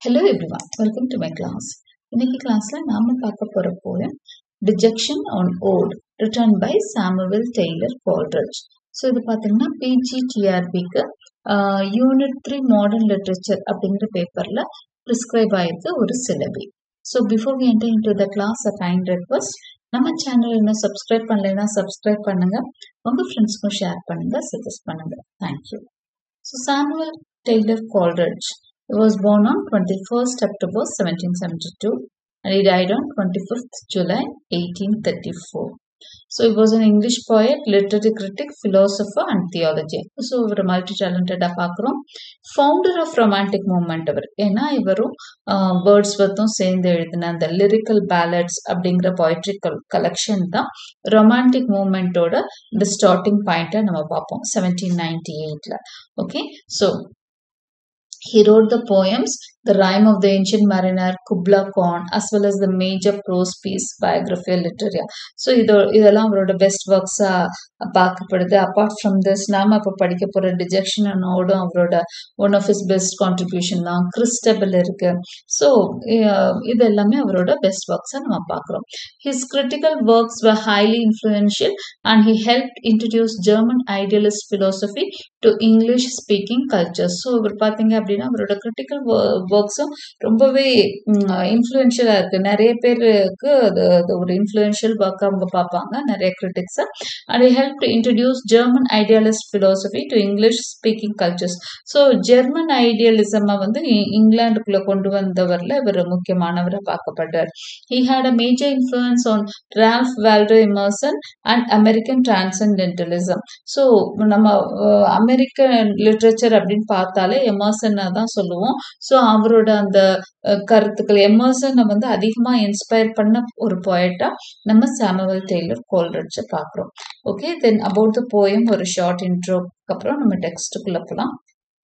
Hello everyone welcome to my class இன்னைக்கு கிளாஸ்ல நாம பார்க்க போற poem dejection an ode written by Samuel Taylor Coleridge so இது பார்த்தீங்கன்னா பிஜிடிஆர்பிக்கு யூனிட் த்ரீ மாடர்ன் லிட்ரேச்சர் அப்படிங்கிற பேப்பர்ல ப்ரிஸ்கிரைப் ஆயிருக்கு ஒரு syllabi so before we enter into the class a kind request நம்ம சேனல் இன்னும் சப்ஸ்கிரைப் பண்ணலைன்னா சப்ஸ்கிரைப் பண்ணுங்க உங்க ஃப்ரெண்ட்ஸ்க்கும் ஷேர் பண்ணுங்க சஜஸ்ட் பண்ணுங்க thank you so Samuel Taylor Coleridge He was born on 21st October 1772 and he died on 25th July 1834. So he was an English poet, literary critic, philosopher and theologian. So இவர் multi டேலண்டடாக பார்க்குறோம் founder of romantic movement அவர் ஏன்னா இவரும் பேர்ட்ஸ் வத்தும் சேர்ந்து எழுதின அந்த லிரிக்கல் பேலட்ஸ் அப்படிங்கிற poetry கலெக்ஷன் தான் ரொமான்டிக் மூமெண்ட்டோட இந்த ஸ்டார்டிங் பாயிண்ட்டை நம்ம பார்ப்போம் செவன்டீன் நைன்டி எயிட்ல okay so He wrote the poems The Rime of the Ancient Mariner, Kubla Khan, as well as the major prose piece Biographia Literaria. So இதோ இதெல்லாம் அவரோட பெஸ்ட் ஒர்க்ஸாக பார்க்கப்படுது அப்பார்ட் ஃப்ரம் திஸ் நாம இப்போ படிக்க போகிற டிஜெக்ஷனோடும் அவரோட one of is best contribution தான் கிறிஸ்டபிள் இருக்கு ஸோ இது எல்லாமே அவரோட பெஸ்ட் ஒர்க்ஸாக நம்ம பார்க்குறோம் his critical works were highly influential and he helped introduce German idealist philosophy to English speaking culture so இவர் பார்த்தீங்க அப்படின்னா அவரோட கிரிட்டிக்கல் ஒர்க்ஸும் ரொம்பவே இன்ஃப்ளூயன்ஷியலாக இருக்குது நிறைய பேருக்கு அது அது ஒரு இன்ஃப்ளூயன்ஷியல் ஒர்க் அவங்க பார்ப்பாங்க நிறைய கிரிட்டிக்ஸை and help to introduce German idealist philosophy to English speaking cultures so German ஐடியலிசமை வந்து இங்கிலாந்துக்குள்ளே கொண்டு வந்தவரில் இவர் முக்கியமானவராக பார்க்கப்படுறார் he had a major influence on Ralph Waldo Emerson and American transcendentalism so நம்ம அமெரிக்கன் லிட்ரேச்சர் அப்படின்னு பார்த்தாலே எமர்சனை தான் சொல்லுவோம் ஸோ அவரோட அந்த கருத்துக்கள் எமர்சனை வந்து அதிகமாக இன்ஸ்பயர் பண்ண ஒரு போயட்டா நம்ம சாமுவல் டெய்லர் கோல்ரிட்ஜை பார்க்குறோம் okay then about the poem ஒரு ஷார்ட் இன்ட்ரோக்கு அப்புறம் நம்ம டெக்ஸ்ட்டுக்குள்ளே போகலாம்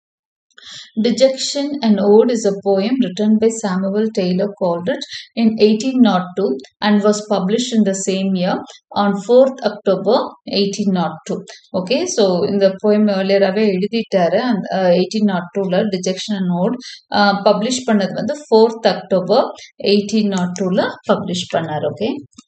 Dejection and Ode is a poem written by Samuel Taylor Coleridge in 1802 and was published in the same year on 4th October 1802. Okay, so இந்த poem earlier-ஆவே எழுதிட்டாரு அந்த eighteen naught டூவில் டிஜெக்ஷன் அண்ட் ஓட் பப்ளிஷ் பண்ணது வந்து fourth October eighteen naught டூவில் publish பண்ணார் okay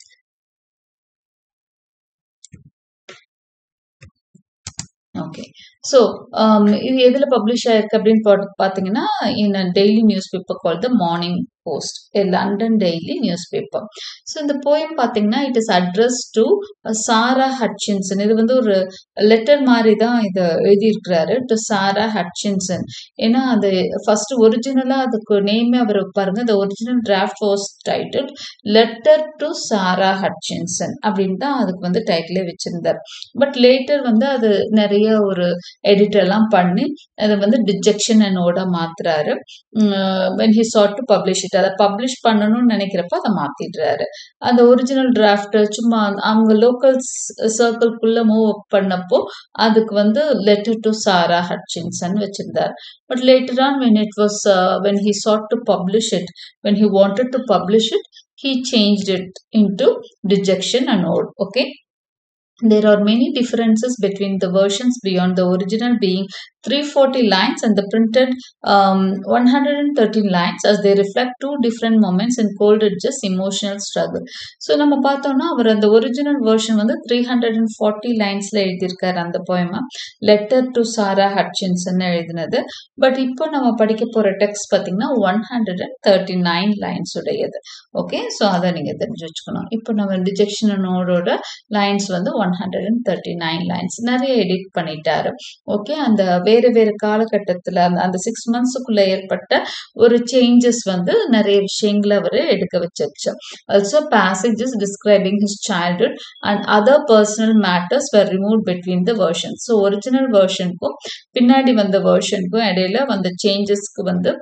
okay so இது எதில் பப்ளிஷ் ஆயிருக்கு அப்படின்னு பார்த்தீங்கன்னா in daily news paper call the Morning Post London daily news paper so இந்த போயம் பார்த்தீங்கன்னா it is address to Sarah Hutchinson இது வந்து ஒரு லெட்டர் மாதிரி தான் இதை எழுதியிருக்கிறாரு டு சாரா ஹட்சின்சன் ஏன்னா அது ஃபர்ஸ்ட் ஒரிஜினலாக அதுக்கு நேமே அவர் பாருங்க இந்த original draft was title letter to Sarah Hutchinson அப்படின்னு தான் அதுக்கு வந்து டைட்டிலே வச்சிருந்தார் பட் லேட்டர் வந்து அது நிறைய ஒரு எடிட் எல்லாம் பண்ணி அதை வந்து டிஜெக்ஷன் அண்ட் மாத்துறாரு when he sat to publish it அதை பப்ளிஷ் பண்ணணும்னு நினைக்கிறப்ப அதை மாத்திடுறாரு அந்த ஒரிஜினல் டிராஃப்ட் சும்மா அவங்க லோக்கல் சர்க்கிள்குள்ள மூவ் பண்ணப்போ அதுக்கு வந்து லெட்டர் டு சாரா ஹட்சின்சன் வச்சிருந்தார் but later on when it was when he sat to publish it when he wanted to publish it he changed it into dejection and ode okay there are many differences between the versions beyond the original being 340 lines and the printed um, 113 lines as they reflect two different moments in Coleridge's emotional struggle. So நம்ம பார்த்தோம்னா அவர் அந்த original version வந்து three hundred and forty லைன்ஸில் எழுதியிருக்காரு அந்த போயமா letter to Sarah Hutchinson எழுதினது பட் இப்போ நம்ம படிக்க போகிற டெக்ஸ்ட் பார்த்தீங்கன்னா one hundred and thirty nine lines உடையது ஓகே ஸோ அதை நீங்கள் தெரிஞ்சு வச்சுக்கணும் இப்போ நம்ம டிஜெக்ஷனோட லைன்ஸ் வந்து one hundred and thirty nine lines நிறைய எடிட் பண்ணிட்டாரு ஓகே அந்த வேறு வேறு காலகட்டத்தில் அந்த அந்த சிக்ஸ் மந்த்ஸுக்குள்ள ஏற்பட்ட ஒரு சேஞ்சஸ் வந்து நிறைய விஷயங்களை அவர் எடுக்க வச்சிருச்சு also passages describing his childhood and other personal matters were remove between the version so original வேர்ஷனுக்கும் பின்னாடி வந்த வேர்ஷனுக்கும் இடையில வந்த சேஞ்சஸ்க்கு வந்து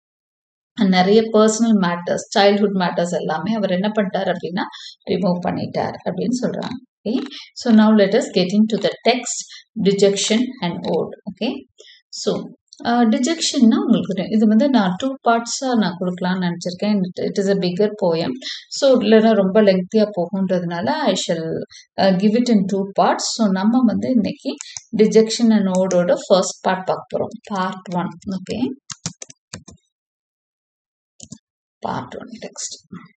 நிறைய பர்சனல் மேட்டர்ஸ் சைல்ட்ஹுட் மேட்டர்ஸ் எல்லாமே அவர் என்ன பண்ணிட்டார் அப்படின்னா ரிமூவ் பண்ணிட்டார் அப்படின்னு சொல்றாங்க okay so now let us get into the text dejection and ode okay so டிஜெக்ஷன்னா உங்களுக்கு இது வந்து நான் டூ பார்ட்ஸாக நான் கொடுக்கலான்னு நினச்சிருக்கேன் it is a bigger poem so இல்லைன்னா ரொம்ப லெங்க்தியாக போகுன்றதுனால I shall give it in two parts so நம்ம வந்து இன்னைக்கு டிஜெக்ஷன் அண்ட் ஓடோட ஃபர்ஸ்ட் பார்ட் பார்க்க போகிறோம் part one okay part one text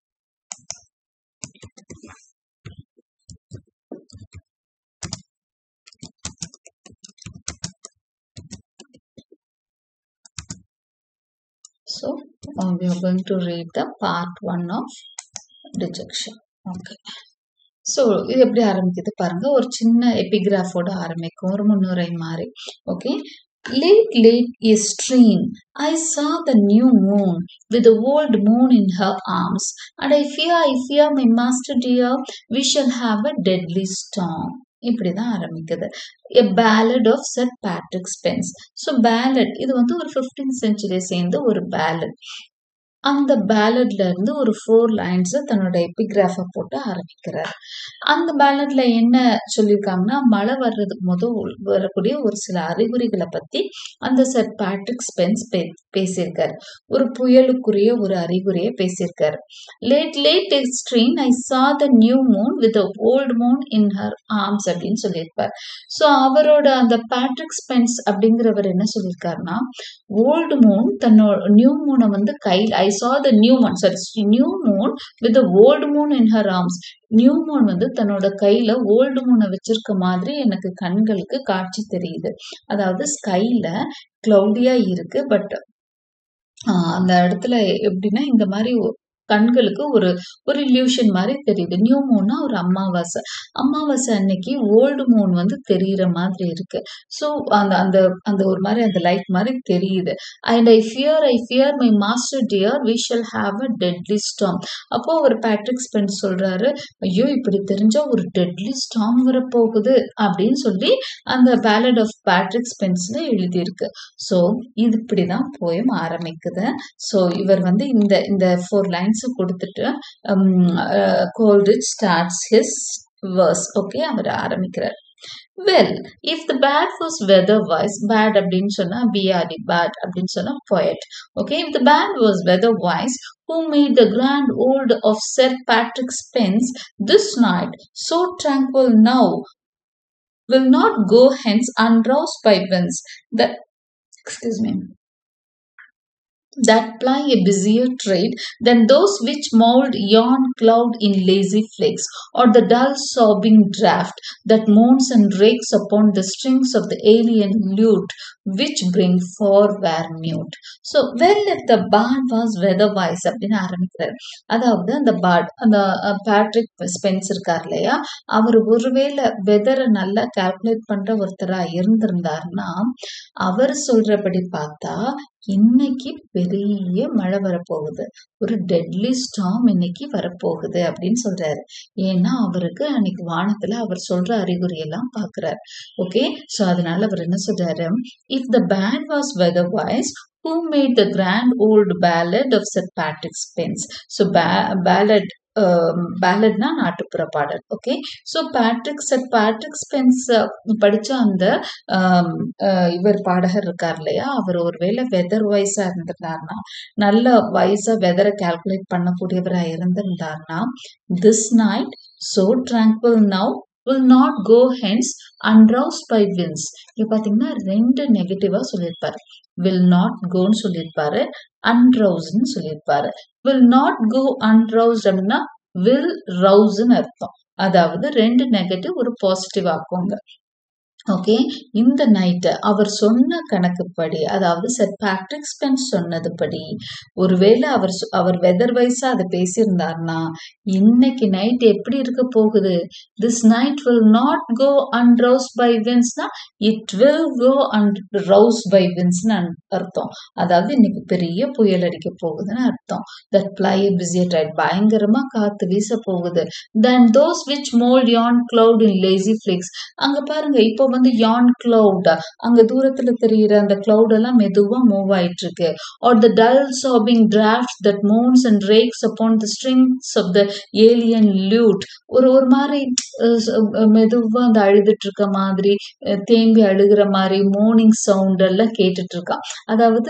So uh, we are going to read the part one of rejection. Okay. So இது எப்படி ஆரம்பிக்குது பாருங்க ஒரு சின்ன எபிகிராஃபோட ஆரம்பிக்கும் ஒரு முன்னுரை மாதிரி okay Late, late a stream, I saw the new moon with the old moon in her arms, and I fear, I fear, my master dear, we shall have a deadly storm. இப்படிதான் ஆரம்பிக்குது a ballad of Sir Patrick Spence so ballad இது வந்து ஒரு fifteen century சேர்ந்த ஒரு ballot அந்த பேலட்ல இருந்து ஒரு ஃபோர் லைன்ஸ் தன்னோட எபிகிராஃபை போட்டு ஆரம்பிக்கிறார் அந்த பேலட்ல என்ன சொல்லியிருக்காங்கன்னா மழை வர்றதுக்கு முதல் வரக்கூடிய ஒரு சில அறிகுறிகளை பத்தி அந்த சர் பேட்ரிக் ஸ்பென்ஸ் பே பேசியிருக்காரு ஒரு புயலுக்குரிய ஒரு அறிகுறியை பேசியிருக்காரு late late extreme I saw the new moon with old moon in her arms அப்படின்னு சொல்லியிருப்பார் ஸோ அவரோட அந்த பேட்ரிக் ஸ்பென்ஸ் அப்படிங்கிறவர் என்ன சொல்லியிருக்காருன்னா ஓல்டு மூன் தன்னோட நியூ மூனை வந்து கையில் I saw the new moon sorry new moon with old moon in her arms new moon வந்து தன்னோட கையில ஓல்டு மூனை வச்சிருக்க மாதிரி எனக்கு கண்களுக்கு காட்சி தெரியுது அதாவது ஸ்கைல கிளவுடியா இருக்கு பட் அந்த இடத்துல எப்படின்னா இந்த மாதிரி கண்களுக்கு ஒரு ஒரு இல்யூஷன் மாதிரி தெரியுது நியூ மூன்னா ஒரு அமாவாசை அமாவாசை அன்னைக்கு ஓல்டு மூன் வந்து தெரியிற மாதிரி இருக்கு ஸோ அந்த அந்த அந்த ஒரு மாதிரி அந்த லைட் மாதிரி தெரியுது and I fear I fear my master dear we shall have a deadly storm அப்போ ஒரு பேட்ரிக் ஸ்பென்ஸ் சொல்றாரு ஐயோ இப்படி தெரிஞ்சா ஒரு டெட்லி ஸ்டாம் வரப்போகுது அப்படின்னு சொல்லி அந்த பேலட் ஆஃப் பேட்ரிக் ஸ்பென்ஸ்ல எழுதியிருக்கு ஸோ இது இப்படிதான் போயம் ஆரம்பிக்குது ஸோ இவர் வந்து இந்த இந்த ஃபோர் லைன்ஸ் கொடுத்துட்டு Coleridge starts his verse okay அவர் ஆரம்பிக்கிறார் well if the bard was weather wise பேட் அப்படின்னு சொன்னா பிஆர்டி பேட் அப்படின்னு சொன்னா poet okay if the bard was weather wise who made the grand old of Sir Patrick Spence this night so tranquil now will not go hence unroused by winds that excuse me that ply a busier trade than those which mould yon cloud in lazy flakes, or the dull sobbing draught that moans and rakes upon the strings of the alien lute which bring forward mute. So, well, if the bard was weatherwise அப்படின்னு ஆரம்பிக்கிறார் அதாவது அந்த பாட் அந்த Patrick spends இருக்கார் இல்லையா அவர் ஒருவேளை வெதரை நல்லா calculate பண்ற ஒருத்தரா இருந்திருந்தாருன்னா அவர் சொல்றபடி பார்த்தா இன்னைக்கு பெரிய மழை வரப்போகுது ஒரு டெட்லி ஸ்டாம் இன்னைக்கு வரப்போகுது அப்படின்னு சொல்றாரு ஏன்னா அவருக்கு அன்னைக்கு வானத்துல அவர் சொல்ற அறிகுறி எல்லாம் பாக்குறாரு ஓகே சோ அதனால அவர் என்ன சொல்றாரு if the bard was weather wise who made the grand old ballad of Sir Patrick Spence. So, ba- ballad பேலட்னா நாட்டுப்புற பாடல் okay so Patrick Sir Patrick Spence படித்த அந்த இவர் பாடகர் இருக்கார் இல்லையா அவர் ஒருவேளை வெதர் வைஸாக இருந்திருந்தாருன்னா நல்ல வைஸாக வெதரை கால்குலேட் பண்ணக்கூடியவராக இருந்திருந்தாருன்னா this night so tranquil now will not go hence unroused by winds இங்க பாத்தீங்கன்னா ரெண்டு நெகட்டிவா சொல்லியிருப்பாரு வில் நாட் கோன்னு சொல்லியிருப்பாரு அன்ரவுஸ்ன்னு சொல்லியிருப்பாரு வில் நாட் கோ அன்ரவுஸ் அப்படின்னா வில் ரவுஸ்ன்னு அர்த்தம் அதாவது ரெண்டு நெகட்டிவ் ஒரு பாசிட்டிவ் ஆக்குங்க ஓகே இந்த நைட்டு அவர் சொன்ன கணக்குப்படி அதாவது சர் பேட்ரிக் ஸ்பென்ஸ் சொன்னதுபடி ஒருவேளை அவர் அவர் வெதர் வைஸா அதை பேசியிருந்தார்னா இன்னைக்கு நைட் எப்படி இருக்க போகுது this night will not go unroused by வின்ஸ்னா it will go and rouse by வின்ஸ்னு அர்த்தம் அதாவது இன்னைக்கு பெரிய புயல் அடிக்க போகுதுன்னு அர்த்தம் தட் பிளை பிஸியர் ரைட் பயங்கரமா காத்து வீச போகுது then those which mould yon cloud in lazy flakes அங்க பாருங்க இப்போ வந்து யான் கிளவுட் அங்க தூரத்துல தெரியுற அந்த கிளவுட் எல்லாம் மெதுவா மூவ் ஆயிட்டு இருக்கு or the dull sobbing draft that moans and rakes upon the strings of the Aeolian lute ஒரு ஒரு மாதிரி மெதுவா அந்த அழுதுட்டு இருக்க மாதிரி தேம்பி அழுகிற மாதிரி மோர்னிங் சவுண்ட் எல்லாம் கேட்டுட்டு இருக்கான் அதாவது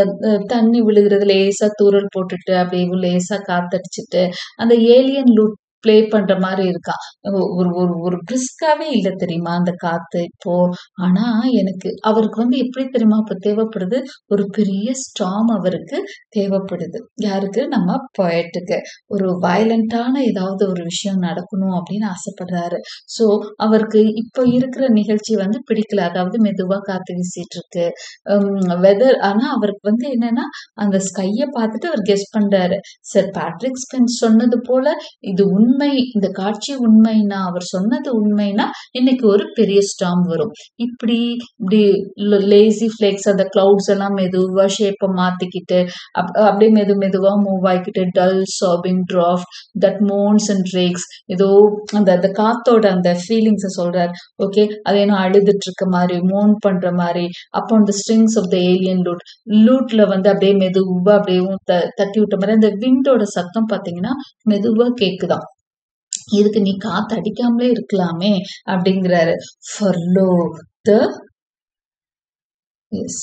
தண்ணி விழுகிறது லேசா தூரல் போட்டுட்டு அப்படியே லேசா காத்தடிச்சிட்டு அந்த ஏலியன் லூட் ப்ளே பண்ற மாதிரி இருக்கான் ஒ- ஒரு ஒரு ஒரு பிரிஸ்காவே இல்லை தெரியுமா அந்த காத்து இப்போ ஆனா எனக்கு அவருக்கு வந்து எப்படி தெரியுமா இப்ப தேவைப்படுது ஒரு பெரிய ஸ்டாம் அவருக்கு தேவைப்படுது யாருக்கு நம்ம பொயட்டுக்கு ஒரு வயலண்டான ஏதாவது ஒரு விஷயம் நடக்கணும் அப்படின்னு ஆசைப்படுறாரு ஸோ அவருக்கு இப்போ இருக்கிற நிகழ்ச்சி வந்து பிடிக்கல அதாவது மெதுவா காத்து வீசிட்டு இருக்கு வெதர் ஆனா அவருக்கு வந்து என்னன்னா அந்த ஸ்கையை பார்த்துட்டு அவர் கெஸ் பண்றாரு சார் பேட்ரிக் ஸ்பென்ஸ் சொன்னது போல இது உண்மை இந்த காட்சி உண்மைனா அவர் சொன்னது உண்மைனா இன்னைக்கு ஒரு பெரிய ஸ்டாம் வரும் இப்படி இப்படி லேசி ஃபிளேக்ஸ் அந்த கிளவுட்ஸ் எல்லாம் மெதுவா ஷேப்பை மாத்திக்கிட்டு அப்- அப்படியே மெது மெதுவா மூவ் ஆகிக்கிட்டு dull sobbing draft that moans and rakes ஏதோ அந்த அந்த காத்தோட அந்த ஃபீலிங்ஸை சொல்றாரு ஓகே அது ஏன்னா அழுதுட்டு இருக்க மாதிரி மோன் பண்ற மாதிரி அப்போ அந்த strings of the Aeolian lute லூட்ல வந்து அப்படியே மெதுவா அப்படியே த- தட்டி விட்ட மாதிரி அந்த விண்டோட சத்தம் பாத்தீங்கன்னா மெதுவா கேக்குதாம் இதுக்கு நீ காத்து அடிக்காமலே இருக்கலாமே அப்படிங்கிறாரு ஃபர்லோ த எஸ்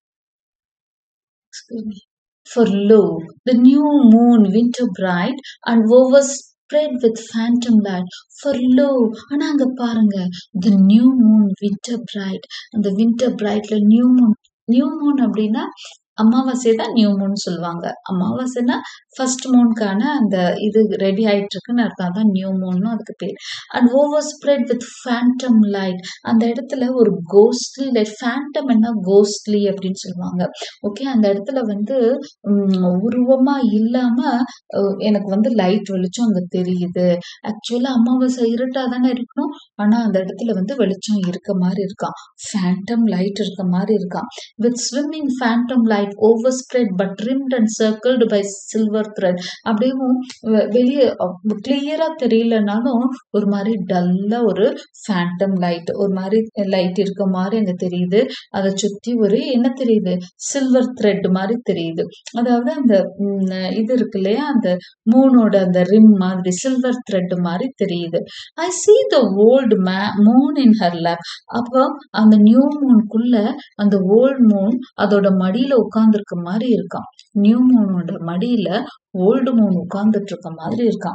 For lo, the new moon winter bright and overspread with phantom light. For lo, ஆனா அங்க பாருங்க the new moon winter bright அந்த winter brightல new moon நியூ மூன் அப்படின்னா அமாவாசை தான் நியூ மூன் சொல்லுவாங்க அமாவாசைனா ஃபர்ஸ்ட் மூனுக்கான அந்த இது ரெடி ஆயிட்டு இருக்குன்னு அர்த்தம் தான் நியூ மூன்னு அதுக்கு பேர் and overspread with phantom light அந்த இடத்துல ஒரு கோஸ்ட்லி லைட் ஃபேண்டம் என்ன கோஸ்ட்லி அப்படின்னு சொல்லுவாங்க ஓகே அந்த இடத்துல வந்து உம், உருவமா இல்லாம அஹ், எனக்கு வந்து லைட் வெளிச்சம் அங்க தெரியுது ஆக்சுவலா அமாவாசை இருட்டா தானே இருக்கணும் ஆனா அந்த இடத்துல வந்து வெளிச்சம் இருக்க மாதிரி இருக்கான் ஃபேண்டம் லைட் இருக்க மாதிரி இருக்கான் with swimming phantom light overspread but rimmed and circled by silver thread அப்படியும் வெ- வெளியே கிளியரா தெரியலனாலும் ஒரு மாதிரி டல்லா ஒரு ஃபேண்டம் லைட் ஒரு மாதிரி லைட் இருக்க மாதிரி அங்க தெரியுது அதை சுத்தி ஒரு என்ன தெரியுது சில்வர் த்ரெட் மாதிரி தெரியுது அதாவது அந்த ம், இது இருக்கு இல்லையா அந்த மூனோட அந்த ரிம் மாதிரி சில்வர் த்ரெட் மாதிரி தெரியுது I see the old ma moon in her lap அப்போ அந்த நியூ மூனுக்குள்ள அந்த ஓல்ட் மூன் அதோட மடியில உட்கார்ந்துருக்க மாதிரி இருக்கான் நியூ மூனோட மடியில ஓல்டு மூன் உட்கார்ந்துட்டு இருக்க மாதிரி இருக்கான்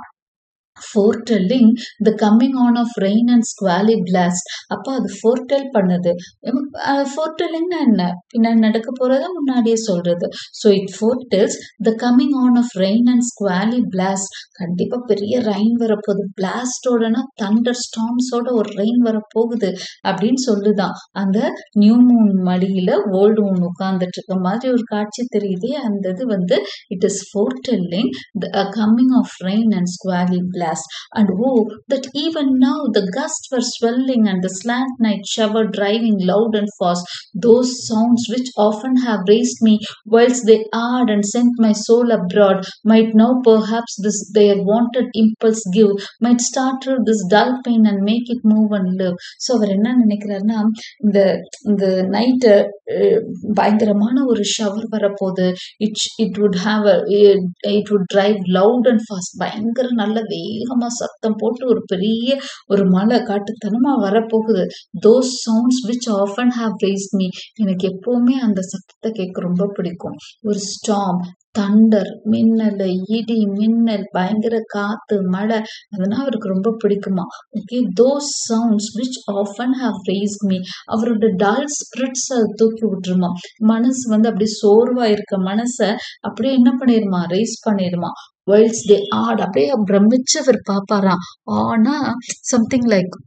foretelling the coming on of rain and squally blast அப்ப அது foretell பண்ணுது ஃபோர்டெல்லிங்னா என்ன பின்னாடி நடக்க போறத முன்னாடியே சொல்றது so it foretells the coming on of rain and squally blast கண்டிப்பா பெரிய ரெயின் வரப்போகுது பிளாஸ்டோடனா தண்டர் ஸ்டாம்ஸோட ஒரு ரெயின் வரப்போகுது அப்படின்னு சொல்லுதான் அந்த நியூ மூன் மடியில ஓல்டு மூன் உட்கார்ந்துட்டு இருக்க மாதிரி ஒரு காட்சி தெரியுதே அந்த இது வந்து it is foretelling the uh, coming of rain and squally blast and oh that even now the gusts were swelling and the slant night shower driving loud and fast those sounds which often have raised me whilst they awed and sent my soul abroad might now perhaps this their wanted impulse give might startle this dull pain and make it move and live ஸோ அவர் என்ன நினைக்கிறாருன்னா இந்த இந்த night பயங்கரமான ஒரு shower வரப்போகுது it it would have it would drive loud and fast பயங்கர நல்ல வேகமா சத்தம் போட்டு ஒரு பெரிய ஒரு மலை காட்டுத்தனமா வரப்போகுது those sounds which often have raise me எனக்கு எப்பவுமே அந்த சத்தத்தை கேட்க ரொம்ப பிடிக்கும் ஒரு ஸ்டாம் தண்டர் மின்னல் இடி மின்னல் பயங்கர காத்து மழை அதெல்லாம் அவருக்கு ரொம்ப பிடிக்குமா okay those sounds which often have raised me அவரோட டல் ஸ்பிரிட்ஸ் அது தூக்கி விட்டுருமா மனசு வந்து அப்படியே சோர்வா இருக்க மனசை அப்படியே என்ன பண்ணிருமா ரேஸ் பண்ணிருமா வைல்ஸ் தே ஆட் அப்படியே பிரமிச்சு அவர் பாப்பாராம் ஆனா சம்திங் லைக்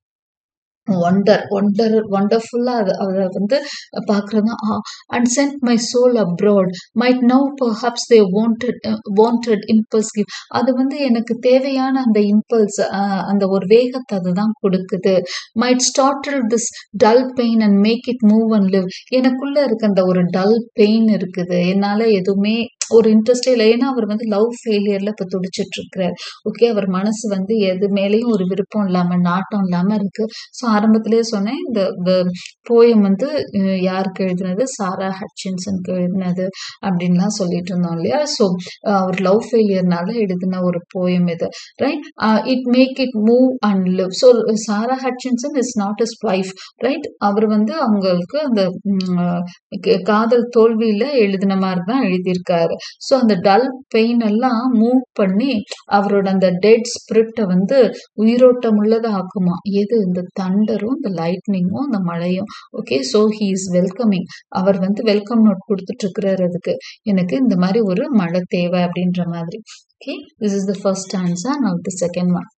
ஒண்டர் ஒண்டர் ஒண்டர்ஃபுல்லா அது அதை வந்து பார்க்கறது and sent my soul abroad might now perhaps their wonted wonted impulse give அது வந்து எனக்கு தேவையான அந்த இம்பல்ஸ் அந்த ஒரு வேகத்தை அதுதான் கொடுக்குது might startle this dull pain and make it move and live எனக்குள்ள இருக்க அந்த ஒரு டல் பெயின் இருக்குது என்னால எதுவுமே ஒரு இன்ட்ரெஸ்டே இல்லை ஏன்னா அவர் வந்து லவ் ஃபெயிலியர்ல இப்போ துடிச்சிட்டு இருக்கிறார் ஓகே அவர் மனசு வந்து எது மேலேயும் ஒரு விருப்பம் இல்லாம நாட்டம் இல்லாம இருக்கு ஸோ ஆரம்பத்திலேயே சொன்னேன் இந்த போயம் வந்து அஹ், யாருக்கு எழுதினது சாரா ஹட்சின்சனுக்கு எழுதினது அப்படின்லாம் சொல்லிட்டு இருந்தோம் இல்லையா ஸோ அவர் லவ் ஃபெயிலியர்னால எழுதின ஒரு போயம் இது right it make it move and live so Sara Hutchinson is not is wife right அவர் வந்து அவங்களுக்கு அந்த ம், அஹ், க- காதல் தோல்வியில எழுதின மாதிரி தான் எழுதியிருக்காரு ஸோ அந்த டல் பெயின் எல்லாம் மூவ் பண்ணி அவரோட அந்த டெட் ஸ்பிரிட்டை வந்து உயிரோட்டம் உள்ளதா ஆக்குமா எது இந்த தண்டரும் இந்த லைட்னிங்கும் அந்த மழையும் okay so he is welcoming அவர் வந்து வெல்கம் நோட் கொடுத்துட்டு இருக்கிறாரு அதுக்கு எனக்கு இந்த மாதிரி ஒரு மழை தேவை அப்படின்ற மாதிரி okay this is the first answer now the second one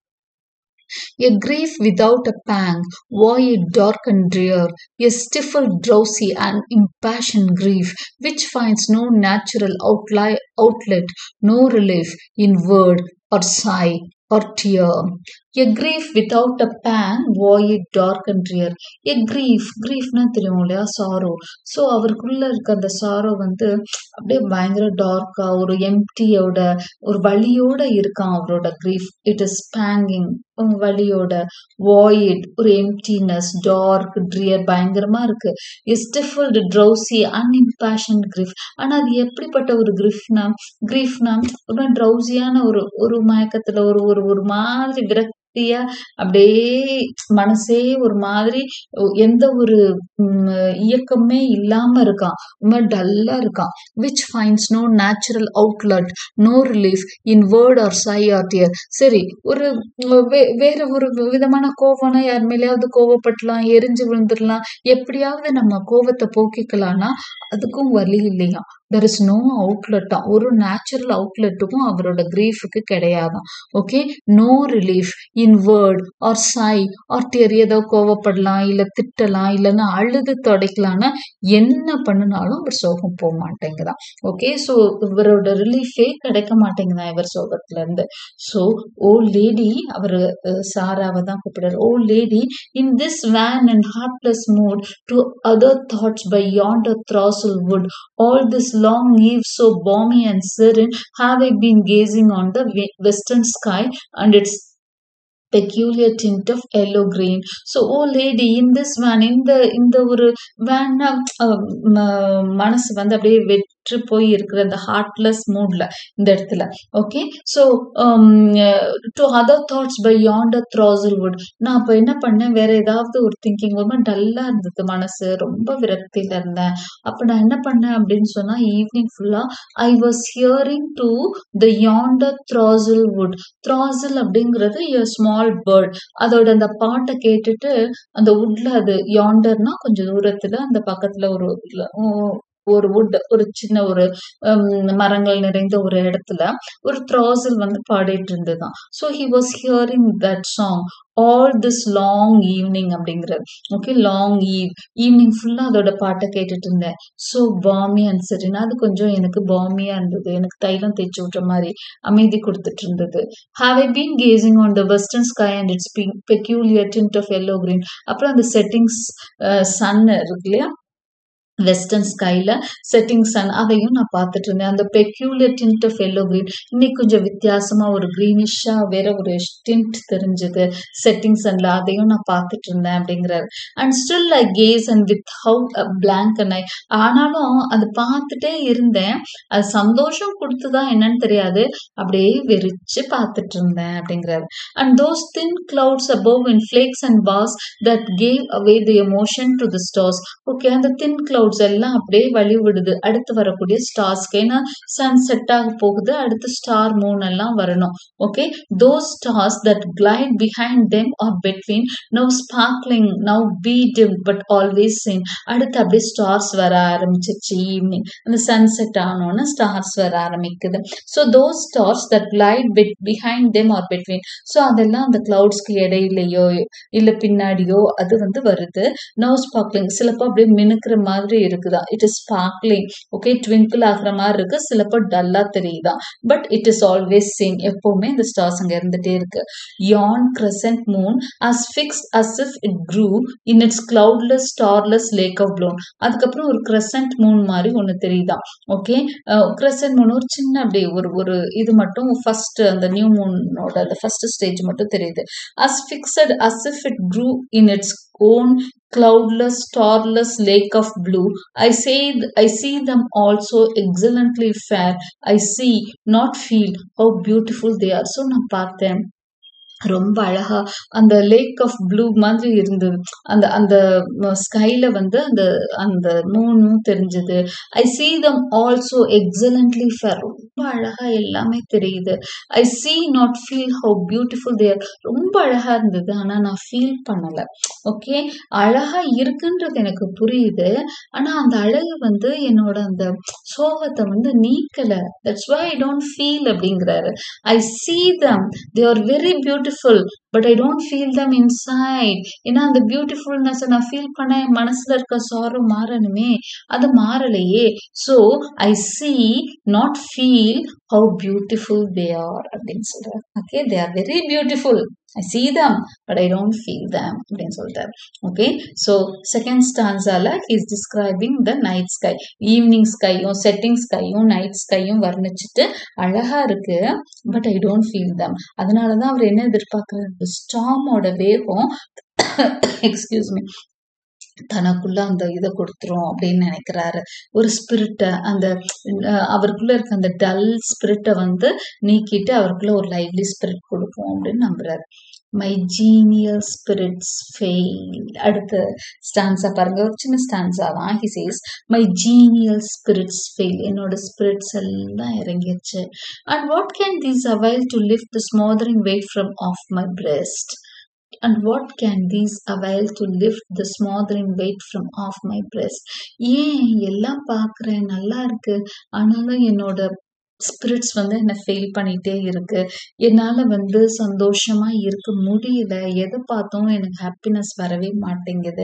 A grief without a pang, void dark and drear, a stifled, drowsy and impassioned grief, which finds no natural outli- outlet, no relief in word or sigh or tear. A grief without a pang, void dark and drear. A grief, griefனா தெரியும் இல்லையா sorrow so அவருக்குள்ள இருக்க அந்த sorrow வந்து அப்படியே பயங்கர டார்க்கா ஒரு எம்டியோட ஒரு வழியோட இருக்கான் அவரோட grief இட் இஸ் பேங்கிங் வழியோட வாய்ட் ஒரு எம்டினஸ் டார்க் ட்ரியர் பயங்கரமா இருக்கு ஸ்டிஃபல்டு ட்ரௌசி அன்இம்பேஷன் கிரீஃப் ஆனா அது எப்படிப்பட்ட ஒரு கிரீஃப்னா கிரீஃப்னா ஒரு ட்ரௌசியான ஒரு ஒரு மயக்கத்துல ஒரு ஒரு ஒரு மாதிரி விரக்தியா அப்படியே மனசே ஒரு மாதிரி எந்த ஒரு ம், இயக்கமே இல்லாம இருக்கான் ரொம்ப டல்லா இருக்கான் which finds no natural outlet no relief in word or sigh or tear சரி ஒரு ம், வே- வேற ஒரு விதமான கோவம்னா யார் மேலேயாவது கோவப்படலாம் எரிஞ்சு விழுந்துடலாம் எப்படியாவது நம்ம கோவத்தை போக்கிக்கலாம்னா அதுக்கும் வழி இல்லையா தெர் இஸ் நோ அவுட்லெட்டா ஒரு நேச்சுரல் அவுட்லெட்டுக்கும் அவரோட கிரீஃபுக்கு கிடையாதாம் okay no relief in word or sigh or tear ஏதோ கோவப்படலாம் இல்ல திட்டலாம் இல்லைன்னா அழுது தொடைக்கலாம்னா என்ன பண்ணினாலும் அவர் சோகம் போக மாட்டேங்குதான் ஓகே ஸோ இவரோட ரிலீஃபே கிடைக்க மாட்டேங்குதான் இவர் சோகத்துல இருந்து ஸோ ஓ லேடி அவர் சாராவை தான் கூப்பிடுறாரு O lady in this wan and heartless mood to other thoughts by yonder throstle wood all this long eve so balmy and serene have I been gazing on the we- western sky and its peculiar tint of yellow green so oh lady in this van இந்த இந்த ஒரு வேன்னா மனசு வந்து அப்படியே வெற்று போய் இருக்கிற அந்த ஹார்ட்லெஸ் மூட்ல இந்த இடத்துல okay so to other thoughts by yonder throstle wood நான் அப்போ என்ன பண்ணேன் வேற ஏதாவது ஒரு திங்கிங் ரொம்ப டல்லா இருந்தது மனசு ரொம்ப விரக்தியில இருந்தேன் அப்போ நான் என்ன பண்ணேன் அப்படின்னு சொன்னா ஈவினிங் ஃபுல்லா I was hearing to the yonder throstle wood throstle அப்படிங்கிறது ஸ்மால் பேர்ட் அதோட அந்த பாட்டை கேட்டுட்டு அந்த வுட்ல அது யாண்டர்னா கொஞ்சம் தூரத்துல அந்த பக்கத்துல ஒரு இல்ல- உ- ஒரு வுட் ஒரு சின்ன ஒரு ஹம், மரங்கள் நிறைந்த ஒரு இடத்துல ஒரு த்ராசல் வந்து பாடிட்டு இருந்ததுதான் so he was hearing that song all this long evening அப்படிங்கிறது ஓகே லாங் ஈவ் ஈவினிங் ஃபுல்லா அதோட பாட்டை கேட்டுட்டு இருந்தேன் ஸோ பாமி அண்ட் சரினா அது கொஞ்சம் எனக்கு பாமியா இருந்தது எனக்கு தைலம் தேய்ச்சி விட்ற மாதிரி அமைதி கொடுத்துட்டு இருந்தது have I been gazing on the western sky and its peculiar tint of yellow green அப்புறம் அந்த செட்டிங்ஸ் சன் இருக்கு இல்லையா வெஸ்டர்ன் ஸ்கைல செட்டிங் சன் அதையும் நான் பார்த்துட்டு இருந்தேன் அந்த peculiar tint of yellow green இன்னைக்கு கொஞ்சம் வித்தியாசமா ஒரு கிரீனிஷா வேற ஒரு டிண்ட் தெரிஞ்சது செட்டிங் சன்ல அதையும் நான் பார்த்துட்டு இருந்தேன் அப்படிங்கிறாரு and still I gaze and with how blank and I ஆனாலும் அது பார்த்துட்டே இருந்தேன் அது சந்தோஷம் கொடுத்துதான் என்னன்னு தெரியாது அப்படியே வெறிச்சு பார்த்துட்டு இருந்தேன் அப்படிங்கிறாரு and those thin clouds above in flakes and bars that gave away the emotion to the stars okay அந்த தின் கிளவுட்ஸ் எல்லாம் அப்படியே வழி விடுது அடுத்து வரக்கூடிய ஸ்டார்ஸ்க்கு ஏன்னா சன் செட் ஆக போகுது அடுத்து ஸ்டார் மூன் எல்லாம் வரணும் okay those stars that glide behind them are between now sparkling now be dim but always seen அடுத்து அப்படியே ஸ்டார்ஸ் வர ஆரம்பிச்சிருச்சு ஈவினிங் அந்த சன்செட் ஆனோன்னு ஸ்டார்ஸ் வர ஆரம்பிக்குது so those stars that glide bit behind them are between so அதெல்லாம் அந்த கிளவுட்ஸ்க்கு இடையிலையோ இல்லை பின்னாடியோ அது வந்து வருது நோ ஸ்பார்க்லிங் சிலப்போ அப்படியே மினுக்கிற மாதிரி இருக்குதா it is sparkling okay twinkle ஆகுற மாதிரி இருக்கு சிலப்போ டல்லா தெரியுதா but it is always same எப்பவுமே இந்த ஸ்டார்ஸ் அங்க இருந்துட்டே இருக்கு yon crescent moon as fix as if it grew in its cloudless starless lake of blue அதுக்கப்புறம் ஒரு கிரசன்ட் மூன் மாதிரி ஒன்று தெரியுதா ஓகே கிரசன்ட் மூன் ஒரு சின்ன அப்படியே ஒரு ஒரு இது மட்டும் ஃபர்ஸ்ட் அந்த நியூ மூனோட அந்த ஃபர்ஸ்ட் ஸ்டேஜ் மட்டும் தெரியுது as fixed as if it grew in its own cloudless starless lake of blue i say i see them also excellently fair i see not feel how beautiful they are so நான் பார்த்தேன் ரொம்ப அழகா அந்த lack of blue மாதிரி இருந்தது அந்த அந்த ஸ்கைல வந்து அந்த அந்த மூணும் தெரிஞ்சது I see them also excellently fair ரொம்ப அழகா எல்லாமே தெரியுது I see not feel how beautiful they're ரொம்ப அழகா இருந்தது ஆனா நான் ஃபீல் பண்ணல ஓகே அழகா இருக்குன்றது எனக்கு புரியுது ஆனா அந்த அழகு வந்து என்னோட அந்த சோகத்தை வந்து நீக்கல that's why I don't feel அப்படிங்கிறாரு I see them they are very beautiful but I don't feel them inside ஏன்னா அந்த பியூட்டிஃபுல்னஸ் நான் ஃபீல் பண்ண என் மனசுல இருக்க சாரோ மாறணுமே அது மாறலையே so I see not feel how beautiful they are அப்படின்னு சொல்றாரு okay they are very beautiful I see them but I don't feel them அப்படின்னு சொல்லிட்டாரு ஓகே ஸோ செகண்ட் ஸ்டான்ஸால he's describing the night sky evening ஸ்கையும் setting ஸ்கையும் night ஸ்கையும் வர்ணிச்சுட்டு அழகா இருக்கு but I don't feel them அதனால தான் அவர் என்ன எதிர்பார்க்குறாரு ஸ்டாமோட வேகம் எக்ஸ்கியூஸ் மீ தனக்குள்ள அந்த இதை கொடுத்துரும் அப்படின்னு நினைக்கிறாரு ஒரு ஸ்பிரிட்டை அந்த அஹ், அவருக்குள்ள இருக்க அந்த டல் ஸ்பிரிட்டை வந்து நீக்கிட்டு அவருக்குள்ள ஒரு லைவ்லி ஸ்பிரிட் கொடுக்கும் அப்படின்னு நம்புறாரு மை ஜீனியல் ஸ்பிரிட்ஸ் ஃபெயில் அடுத்த ஸ்டான்ஸா பாருங்க ஒரு சின்ன ஸ்டான்ஸா தான் he says my genial spirits fail என்னோட ஸ்பிரிட்ஸ் எல்லாம் இறங்கிருச்சு and what can these avail to lift the smothering weight from off my breast and what can these avail to lift the smothering weight from off my breast ஏன் எல்லாம் பார்க்குறேன் நல்லா இருக்கு ஆனாலும் என்னோட ஸ்பிரிட்ஸ் வந்து என்னை ஃபெயில் பண்ணிட்டே இருக்கு என்னால் வந்து சந்தோஷமா இருக்க முடியல எதை பார்த்தும் எனக்கு ஹாப்பினஸ் வரவே மாட்டேங்குது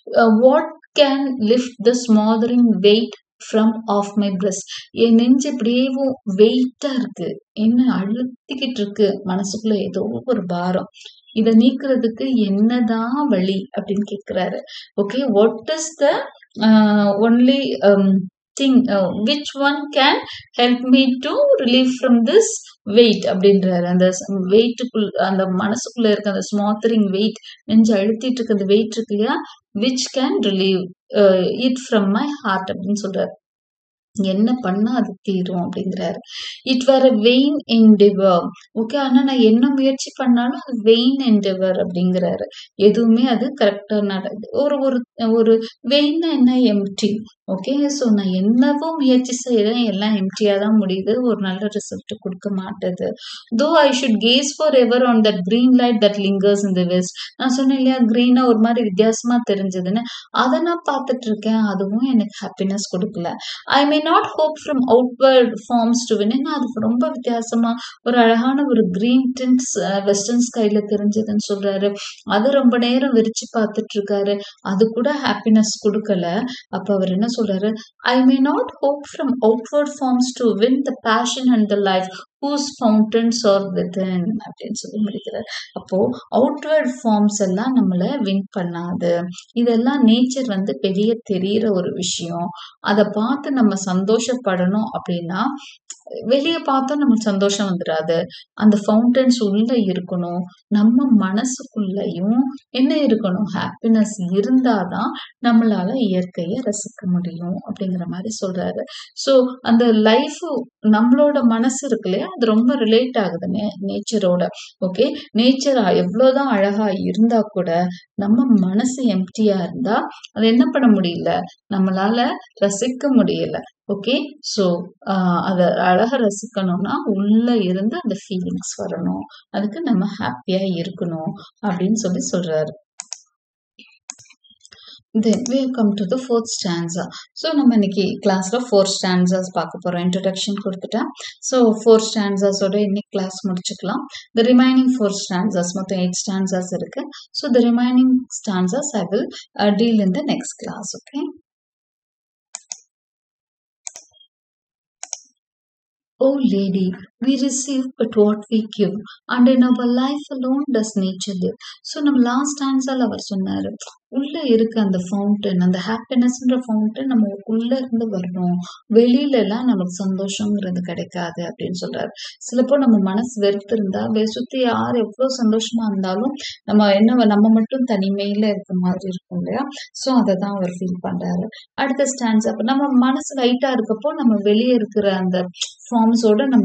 what can lift the smothering weight from off my breast என் நெஞ்சு இப்படியேவும் வெயிட்டா இருக்கு என்ன அழுத்திக்கிட்டு இருக்கு மனசுக்குள்ள ஏதோ ஒரு பாரம் இதை நீக்கிறதுக்கு என்னதான் வழி அப்படின்னு கேக்குறாரு okay what is the only thing which one can help me to relieve from this weight அப்படின்றாரு அந்த வெயிட்டுக்குள் அந்த மனசுக்குள்ள இருக்க அந்த ஸ்மாத்தரிங் வெயிட் நெஞ்சு அழுத்திட்டு இருக்க அந்த வெயிட் இருக்கு இல்லையா which can relieve it from my heart அப்படின்னு சொல்றாரு என்ன பண்ணா அது தீரும் அப்படிங்கிறாரு இட் வேற வெயின் என்டெவர் ஓகே ஆனா நான் என்ன முயற்சி பண்ணாலும் அது வெயின் என்டெவர் அப்படிங்கிறாரு எதுவுமே அது கரெக்டா நடக்குது ஒரு ஒரு ஒரு வெயின்னா என்ன எம்டி ஓகே ஸோ நான் என்னவோ முயற்சி செய்யறேன் எல்லாம் எம்டியா தான் முடியுது ஒரு நல்ல ரிசல்ட் கொடுக்க மாட்டேது though I should gaze for ever on that green light that lingers in the west நான் சொன்னேன் இல்லையா கிரீனா ஒரு மாதிரி வித்தியாசமா தெரிஞ்சதுன்னு அதை நான் பார்த்துட்டு இருக்கேன் அதுவும் எனக்கு ஹாப்பினஸ் கொடுக்கல I may not hope from outward forms to win ஏன்னா அது ரொம்ப வித்தியாசமா ஒரு அழகான ஒரு கிரீன் டின்ஸ் வெஸ்டர்ன் ஸ்கைல தெரிஞ்சதுன்னு சொல்றாரு அது ரொம்ப நேரம் விரிச்சு பார்த்துட்டு இருக்காரு அது கூட ஹாப்பினஸ் கொடுக்கல அப்ப அவர் என்ன சொல்றாரு I may not hope from outward forms to win the passion and the life whose fountains are within அப்படின்னு சொல்லி முடிக்கிறார் அப்போ அவுட்வர்ட் ஃபார்ம்ஸ் எல்லாம் நம்மள வின் பண்ணாது இதெல்லாம் நேச்சர் வந்து பெரிய தெரியிற ஒரு விஷயம் அதை பார்த்து நம்ம சந்தோஷப்படணும் அப்படின்னா வெளியே பார்த்தா நமக்கு சந்தோஷம் வந்துடாது அந்த ஃபவுண்டன்ஸ் உள்ள இருக்கணும் நம்ம மனசுக்குள்ளயும் என்ன இருக்கணும் ஹாப்பினஸ் இருந்தாதான் நம்மளால இயற்கையை ரசிக்க முடியும் அப்படிங்கிற மாதிரி சொல்றாரு ஸோ அந்த லைஃப் நம்மளோட மனசு இருக்கு இல்லையா அது ரொம்ப ரிலேட் ஆகுது நே நேச்சரோட ஓகே நேச்சர் எவ்வளோதான் அழகா இருந்தா கூட நம்ம மனசு எம்டியா இருந்தா அதை என்ன பண்ண முடியல நம்மளால ரசிக்க முடியல ஓகே ஸோ அதை அழகா ரசிக்கணும்னா உள்ள இருந்து அந்த ஃபீலிங்ஸ் வரணும் அதுக்கு நம்ம ஹாப்பியா இருக்கணும் அப்படின்னு சொல்லி சொல்றாரு then we have come to the fourth stanza ஸோ நம்ம இன்னைக்கு கிளாஸ்ல ஃபோர் ஸ்டான்சர்ஸ் பார்க்க போறோம் இன்ட்ரடக்ஷன் கொடுத்துட்டேன் ஸோ ஃபோர் ஸ்டான்சர்ஸோட இன்னைக்கு கிளாஸ் முடிச்சுக்கலாம் த ரிமைனிங் ஃபோர் ஸ்டான்சர்ஸ் மொத்தம் எயிட் ஸ்டான்சர்ஸ் இருக்கு so the remaining stanzas I will deal in the next class okay O lady, we receive but what we give, and in our life alone does nature live. So நம்ம last ஆன்சர்ல அவர் சொன்னாரு உள்ள இருக்க அந்த fountain அந்த ஹாப்பினஸ்ன்ற fountain நம்ம உள்ள இருந்து வரணும் வெளியில எல்லாம் நமக்கு சந்தோஷங்கிறது கிடைக்காது அப்படின்னு சொல்றாரு சிலப்போ நம்ம மனசு வெறுத்து இருந்தா வெ சுத்தி யார் எவ்வளவு சந்தோஷமா இருந்தாலும் நம்ம என்ன நம்ம மட்டும் தனிமையில இருக்க மாதிரி இருக்கும் இல்லையா ஸோ அதை தான் அவர் ஃபீல் பண்றாரு அடுத்த ஸ்டாண்ட்ஸ் அப்ப நம்ம மனசு லைட்டா இருக்கப்போ நம்ம வெளியே இருக்கிற அந்த ஃபார்ம்ஸோட நம்ம நினைச்சுப்போம்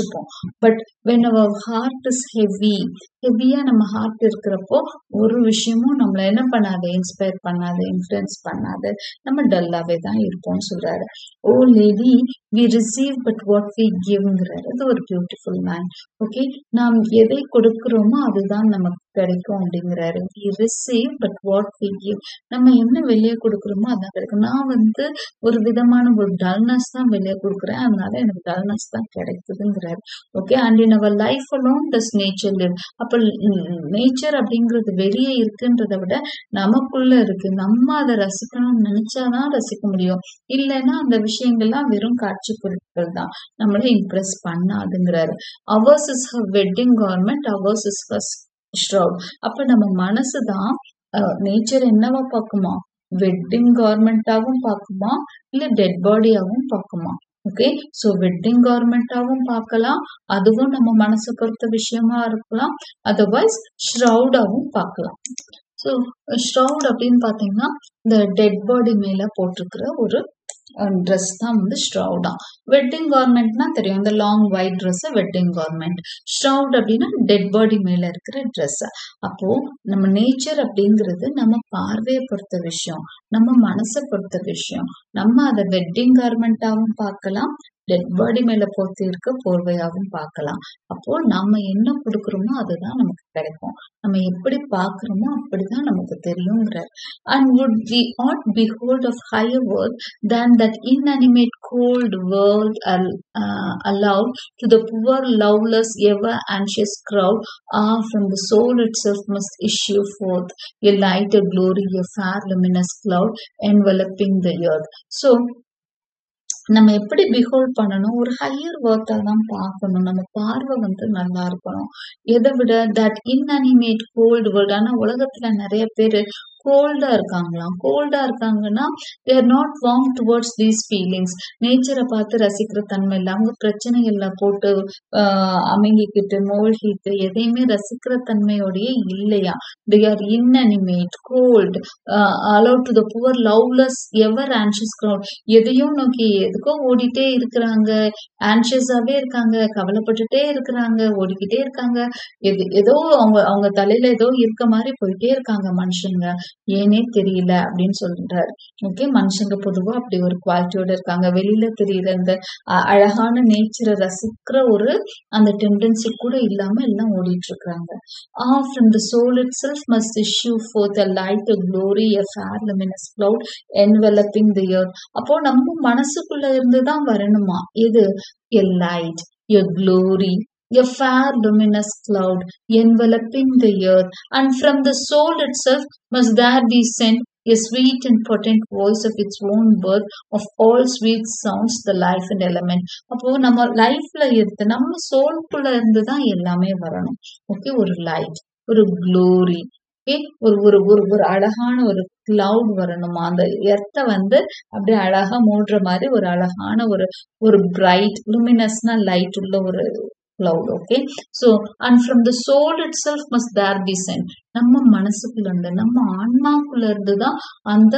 வச்சுப்போம் but when our heart is heavy ஹெவியா நம்ம ஹார்ட் இருக்கிறப்போ ஒரு விஷயமும் நம்மள என்ன பண்ணாது இன்ஸ்பயர் பண்ணாது இன்ஃப்ளூயன்ஸ் பண்ணாது நம்ம டல்லாவே தான் இருப்போம்னு சொல்றாரு O lady we receive but what we கிவ்ங்கிறாரு அது ஒரு பியூட்டிஃபுல் மேன் ஓகே நாம் எதை கொடுக்கிறோமோ அதுதான் நமக்கு கிடைக்கும் அப்படிங்கிறாரு we receive but what we give நம்ம என்ன வெளியே கொடுக்குறோமோ அதான் கிடைக்கும் நான் வந்து ஒரு விதமான ஒரு டல்னஸ் தான் வெளியே கொடுக்குறேன் அதனால எனக்கு டல்னஸ் தான் கிடைக்குதுங்கிறாரு okay and in our life alone does nature live அப்போ நேச்சர் அப்படிங்கிறது வெளியே இருக்குன்றதை விட நமக்குள்ள இருக்கு நம்ம அதை ரசிக்கணும்னு நினைச்சாதான் ரசிக்க முடியும் இல்லைன்னா அந்த விஷயங்கள்லாம் வெறும் காட்சி பொருட்கள் தான் நம்மளை இம்ப்ரெஸ் பண்ணாதுங்கிறாரு ours is wedding garment ours is first shroud அப்ப நம்ம மனசு தான் நேச்சர் என்னவா பார்க்குமா வெட்டிங் கவர்மெண்டாவும் பார்க்குமா இல்ல டெட் பாடியாவும் பார்க்குமா ஓகே ஸோ வெட்டிங் கவர்மெண்டாவும் பார்க்கலாம் அதுவும் நம்ம மனசை பொறுத்த விஷயமா இருக்கலாம் அதர்வைஸ் ஷ்ரவுடாவும் பார்க்கலாம் ஸோ ஷ்ரவுட் அப்படின்னு பார்த்தீங்கன்னா இந்த டெட் பாடி மேல போட்டிருக்கிற ஒரு ட்ரெஸ் தான் வந்து ஷ்ரவுடா வெட்டிங் கார்மெண்ட்னா தெரியும் இந்த long white dress wedding garment shroud அப்படின்னா டெட் பாடி மேல இருக்கிற ட்ரெஸ் அப்போ நம்ம நேச்சர் அப்படிங்கிறது நம்ம பார்வையை பொறுத்த விஷயம் நம்ம மனசை பொறுத்த விஷயம் நம்ம அதை வெட்டிங் கார்மெண்டாவும் பார்க்கலாம் டெட் பாடி மேல போத்தி இருக்க போர்வையாவும் பார்க்கலாம் அப்போ நம்ம என்ன கொடுக்குறோமோ அதுதான் நமக்கு கிடைக்கும் நம்ம எப்படி பார்க்குறோமோ அப்படிதான் நமக்கு தெரியுங்கிறார் and would we aught behold of higher world than that inanimate cold world al- uh, allowed to the poor loveless ever anxious crowd ah from the soul itself must issue forth a light a glory a fair luminous cloud enveloping the earth so நம்ம எப்படி behold பண்ணணும் ஒரு higher ஒர்த்தா தான் பார்க்கணும் நம்ம பார்வை வந்து நல்லா இருக்கணும் எதை விட தட் இன்அனிமேட் கோல்டு வேர்ல்டு ஆனா உலகத்துல நிறைய பேரு கோல்டா இருக்காங்களாம் கோல்டா இருக்காங்கன்னா they're not warm towards these feelings நேச்சரை பார்த்து ரசிக்கிற தன்மை இல்லை அவங்க பிரச்சனைகள்ல போட்டு ஆஹ் அமைங்கிக்கிட்டு மூழ்கிட்டு எதையுமே ரசிக்கிற தன்மையோடயே இல்லையா they are inanimate cold allowed to the poor loveless ever anxious crowd எதையும் நோக்கி எதுக்கோ ஓடிட்டே இருக்கிறாங்க ஆன்ஷியஸாவே இருக்காங்க கவலைப்பட்டுட்டே இருக்கிறாங்க ஓடிக்கிட்டே இருக்காங்க எது ஏதோ அவங்க அவங்க தலையில ஏதோ இருக்க மாதிரி போயிட்டே இருக்காங்க மனுஷங்க ஏனே தெரியல அப்படின்னு சொல்றாரு ஓகே மனுஷங்க பொதுவா அப்படி ஒரு குவாலிட்டியோட இருக்காங்க வெளியில தெரியுற அந்த அ- அழகான நேச்சரை ரசிக்கிற ஒரு அந்த டெண்டன்சி கூட இல்லாம எல்லாம் ஓடிட்டு இருக்காங்க ah from the soul itself must issue for the light the glory a fair luminous cloud enveloping the earth அப்போ நம்ம மனசுக்குள்ள இருந்து தான் வரணுமா இது a light a glory a fair luminous cloud enveloping the earth, and from the soul itself must there be sent a sweet and potent voice of its own birth of all sweet sounds, the life and element. அப்போ நம்ம லைஃப்ல இருந்து நம்ம சோல்குள்ள இருந்து தான் எல்லாமே வரணும் okay ஒரு லைட் ஒரு க்ளோரி ஓகே ஒரு ஒரு ஒரு ஒரு அழகான ஒரு கிளவுட் வரணுமா அந்த எர்த்தை வந்து அப்படியே அழகா மூடுற மாதிரி ஒரு அழகான ஒரு ஒரு பிரைட் லுமினஸ்னா லைட் உள்ள ஒரு cloud okay so and from the soul itself must there be sent நம்ம மனசுக்குள்ள இருந்து நம்ம ஆன்மாக்குள்ள இருந்து தான் அந்த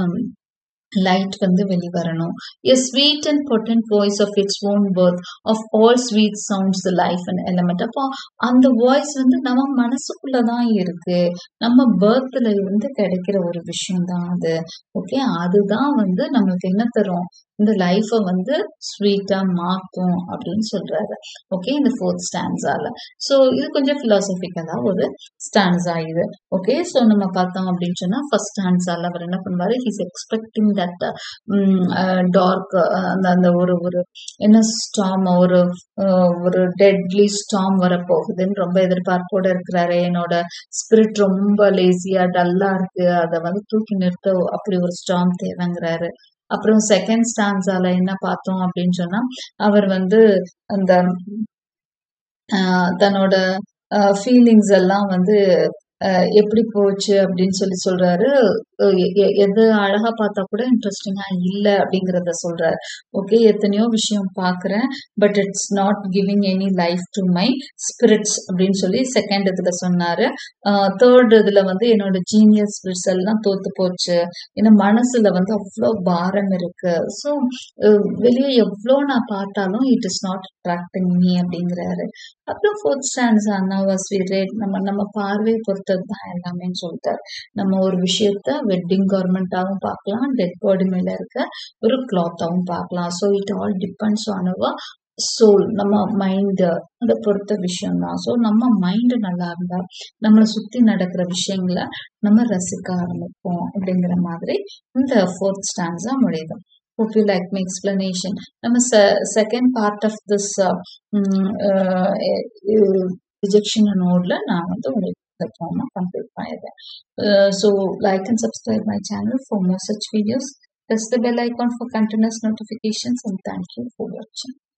லைட் வந்து வெளிவரணும் a sweet and potent voice of its own birth of all sweet sounds the life and element அப்போ அந்த வாய்ஸ் வந்து நம்ம மனசுக்குள்ள தான் இருக்கு நம்ம பேர்த்ல இருந்து கிடைக்கிற ஒரு விஷயம் தான் அது ஓகே அதுதான் வந்து நம்மளுக்கு என்ன தரும் இந்த லைஃபை வந்து ஸ்வீட்டா மாத்தும் அப்படின்னு சொல்றாரு ஓகே இந்த ஃபோர்த் ஸ்டான்ஸால ஸோ இது கொஞ்சம் பிலாசபிக்கலா ஒரு ஸ்டான்ஸா இது ஓகே ஸோ நம்ம பார்த்தோம் அப்படின்னு சொன்னா ஃபர்ஸ்ட் ஸ்டான்ஸால அவர் என்ன பண்ணுவாரு ஹிஸ் எக்ஸ்பெக்டிங் தட் டார்க் அந்த அந்த ஒரு ஒரு என்ன ஸ்டாம் ஒரு அஹ், ஒரு டெட்லி ஸ்டாம் வரப்போகுதுன்னு ரொம்ப எதிர்பார்ப்போட இருக்கிறாரு என்னோட ஸ்பிரிட் ரொம்ப லேசியா டல்லா இருக்கு அதை வந்து தூக்கி நிறுத்த அப்படி ஒரு ஸ்டாம் தேவைங்கிறாரு அப்புறம் செகண்ட் ஸ்டான்ஸால என்ன பார்த்தோம் அப்படின்னு சொன்னா அவர் வந்து அந்த ஆஹ் தன்னோட ஃபீலிங்ஸ் எல்லாம் வந்து ஆஹ் எப்படி போச்சு அப்படின்னு சொல்லி சொல்றாரு எது அழகா பார்த்தா கூட இன்ட்ரெஸ்டிங்கா இல்ல அப்படிங்கிறத சொல்றாரு ஓகே எத்தனையோ விஷயம் பார்க்குறேன் but it's not giving any life to my spirits அப்படின்னு சொல்லி செகண்ட் இதுல சொன்னாரு தேர்ட் இதுல வந்து என்னோட ஜீனியஸ் ஸ்பிரிட்ஸ் எல்லாம் தோத்து போச்சு ஏன்னா மனசுல வந்து அவ்வளோ பாரம் இருக்கு ஸோ வெளியே எவ்வளோ நான் பார்த்தாலும் it is not attracting me அப்படிங்கிறாரு அப்புறம் ஃபோர்த் ஸ்டாண்ட்ஸ் அண்ணா வாஸ் ரேட் நம்ம நம்ம பார்வையை பொறுத்தது தான் எல்லாமேன்னு சொல்லிட்டாரு நம்ம ஒரு விஷயத்த வெட்டிங் கவர்மெண்ட்டாகவும் பார்க்கலாம் டெட் பாடி மேல இருக்க ஒரு கிளாத்தாகவும் பார்க்கலாம் so it all depends on our soul நம்ம மைண்டு அதை பொறுத்த விஷயம் தான் ஸோ நம்ம மைண்டு நல்லா இருந்தா நம்மளை சுத்தி நடக்கிற விஷயங்களை நம்ம ரசிக்க ஆரம்பிப்போம் அப்படிங்கிற மாதிரி இந்த ஃபோர்த் ஸ்டாண்ட்ஸா முடியுது hope you like my explanation நம்ம second part of this dejection நோட்ல நான் வந்து உங்களுக்கு இந்த ஃபார்மை கம்ப்ளீட் பண்ணிடுறேன் so like and subscribe my channel for more such videos press the bell icon for continuous notifications and thank you for watching